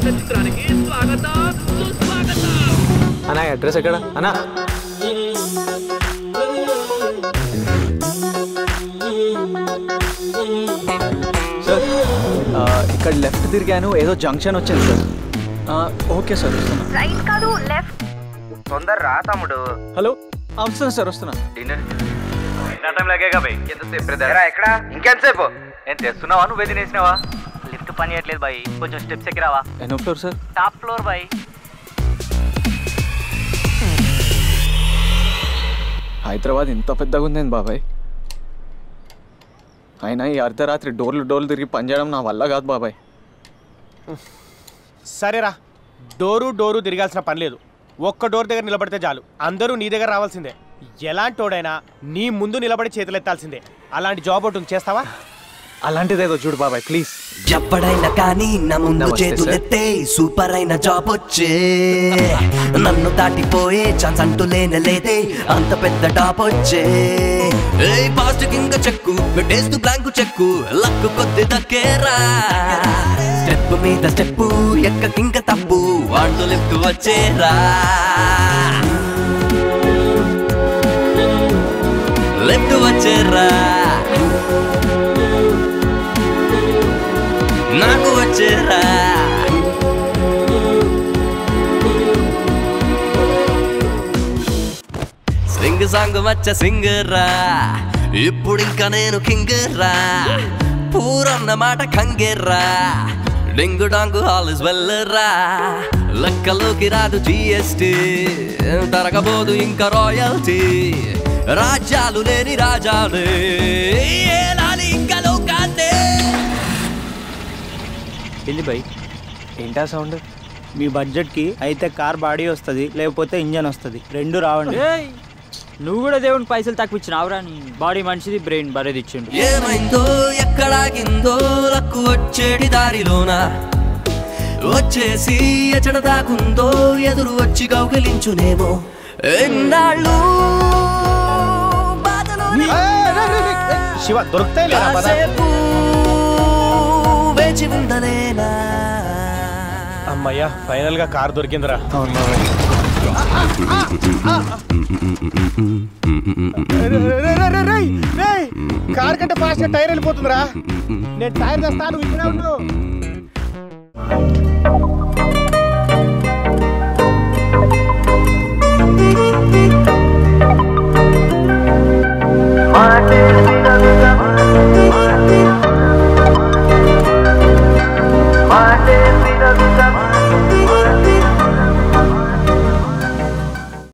కొత్త చిత్రానికి స్వాగతం సుస్వాగతం అన్నా అడ్రస్ ఎక్కడ అన్నా సార్ ఆ, ఇక్కడ లెఫ్ట్ తిరిగాను ఏదో జంక్షన్ వచ్చింది సార్ ఆ, ఓకే సార్ వస్తున్నా రైట్ కాదు లెఫ్ట్ తొందర రా తమ్ముడు హలో ఆ, వస్తున్నా సార్ వస్తున్నా డిన్నర్ నా టైం లాగేగా బై ఎంతసేపు బ్రదర్ ఎక్కడ ఇంకెంతసేపు ఏం తెస్తున్నావా నువ్వే తినేసినావా లిఫ్ట్ పని చేయట్లేదు బాయ్ కొంచెం స్టెప్స్ ఎక్కిరావా ఎన్నో ఫ్లోర్ సార్ టాప్ ఫ్లోర్ బాయ్ హైదరాబాద్ ఇంత పెద్దగా ఉందేంది బాబాయ్ అయినా ఈ అర్ధరాత్రి డోర్లు డోర్లు తిరిగి పనిచేయడం నా వల్ల కాదు బాబాయ్ సరేరా డోరు డోరు తిరగాల్సిన పని లేదు ఒక్క డోర్ దగ్గర నిలబడితే చాలు అందరూ నీ దగ్గర రావాల్సిందే ఎలాంటోడైనా నీ ముందు నిలబడి చేతులెత్తాల్సిందే అలాంటి జాబ్ ఒకటి ఉంది, చేస్తావా అలాంటిదేదో చూడు బాబాయ్ ప్లీజ్ ఎప్పుడైనా కానీ నా ముందు నమస్తే, చేతులెత్తే సూపర్ అయిన జాబ్ వచ్చే నన్ను దాటిపోయే ఛాన్స్ అంటూ లేనే లేదే అంత పెద్ద టాప్ వచ్చే ఏ పాస్ట్ కింద చెక్కు పెట్టేస్తూ బ్లాంకు చెక్కు లక్కు కొద్ది దక్కేరా స్టెప్ మీద స్టెప్ ఎక్క కింక తప్పు వాళ్ళు లిఫ్ట్ వచ్చేరా లిఫ్ట్ వచ్చేరా నాకు వచ్చేరా సింగ్ సాంగ్ మచ్చ సింగరా ఇప్పుడు ఇంకా నేను కింగరా పూరన్న మాట కంగెర్రా డింగు డాంగు హాల్ ఇస్ వెల్లరా లెక్కలోకి రాదు జిఎస్టి తరగబోదు ఇంకా రాయల్టీ రాజ్యాలు లేని రాజాలే ఏలాలి ఇంకా లోకాన్నే ఏంది బై ఏంటా సౌండ్ మీ బడ్జెట్కి అయితే కార్ బాడీ వస్తుంది లేకపోతే ఇంజన్ వస్తుంది రెండు రావండి నువ్వు కూడా దేవుని పైసలు తక్కువ ఇచ్చినావురా నీ బాడీ మనిషిది బ్రెయిన్ బరేది ఇచ్చిండు ఏమైందో ఎక్కడాగిందో లక్కు వచ్చేటి దారిలోన వచ్చేసి ఎచ్చట దాకుందో ఎదురు వచ్చి కౌగిలించునేమో ఎన్నాళ్ళు బాధలోనే శివ దొరుకుతాయి లేదా పద. కాసేపు వేచి ఉండలేనా అమ్మయ్యా ఫైనల్ గా కార్ దొరికిందిరా కార్ కంటే ఫాస్ట్ టైర్ వెళ్ళిపోతుందిరా నేను టైర్ తెస్తాను ఇక్కడ ఉండు